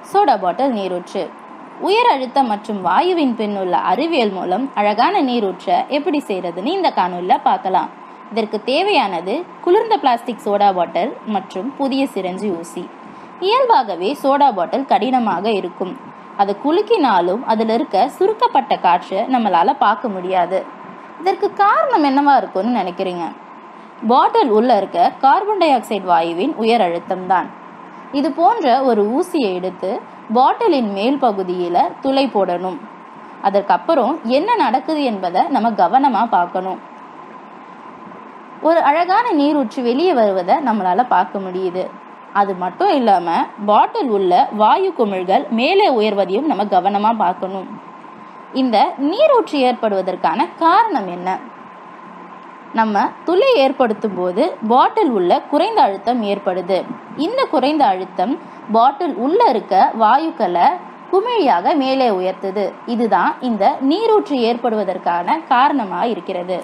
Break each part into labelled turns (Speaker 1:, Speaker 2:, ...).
Speaker 1: soda bottle நீரூற்று உயர் அழுத்தம் மற்றும் வாயுவின் பின் உள்ள அறிவியல் மூலம் அழகான நீரூற்றை எப்படி செய்யறதுன்னு இந்த காணொலியில் பார்க்கலாம் இதற்கு தேவையானது குளிர்ந்த பிளாஸ்டிக் சோடா பாட்டில் மற்றும் புதிய சிரஞ்சு ஊசி இயல்பாகவே சோடா பாட்டில் கடினமாக இருக்கும் அது குலுக்கினாலும் அதில் இருக்க சுருக்கப்பட்ட காற்றை நம்மளால பார்க்க முடியாது இதற்கு காரணம் என்னவா இருக்கும்னு நினைக்கிறீங்க பாட்டில் உள்ள இருக்க கார்பன் டை ஆக்சைடு வாயுவின் உயர் அழுத்தம் தான் இது போன்ற ஒரு ஊசியை எடுத்து பாட்டிலின் மேல் பகுதியில் துளை போடணும் அதற்கப்புறம் என்ன நடக்குது என்பதை நம்ம கவனமா பார்க்கணும் ஒரு அழகான நீரூற்று வெளியே வருவதை நம்மளால பார்க்க முடியுது அது மட்டும் இல்லாம பாட்டில் உள்ள வாயு குமிழ்கள் மேலே உயர்வதையும் நம்ம கவனமா பார்க்கணும் இந்த நீரூற்று ஏற்படுவதற்கான காரணம் என்ன நம்ம துளை ஏற்படுத்தும் போது பாட்டில் உள்ள குறைந்த அழுத்தம் ஏற்படுது இந்த குறைந்த அழுத்தம் பாட்டில் உள்ள இருக்க வாயுக்களை குமிழியாக மேலே உயர்த்துது இதுதான் இந்த நீரூற்று ஏற்படுவதற்கான காரணமாக இருக்கிறது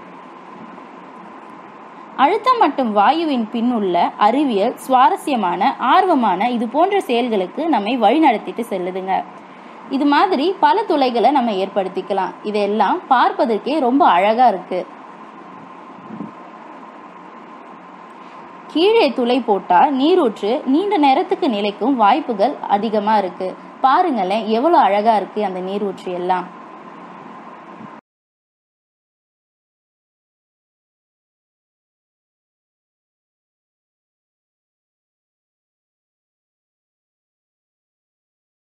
Speaker 1: அழுத்தம் மற்றும் வாயுவின் பின்னுள்ள அறிவியல் சுவாரஸ்யமான ஆர்வமான இது போன்ற செயல்களுக்கு நம்மை வழிநடத்திட்டு செல்லுதுங்க இது மாதிரி பல துளைகளை நம்ம ஏற்படுத்திக்கலாம் இதெல்லாம் பார்ப்பதற்கே ரொம்ப அழகா இருக்கு கீழே துளை போட்டால் நீரூற்று நீண்ட நேரத்துக்கு நிலைக்கும் வாய்ப்புகள் அதிகமாக இருக்கு பாருங்களேன் எவ்வளோ அழகா இருக்கு அந்த நீரூற்று எல்லாம்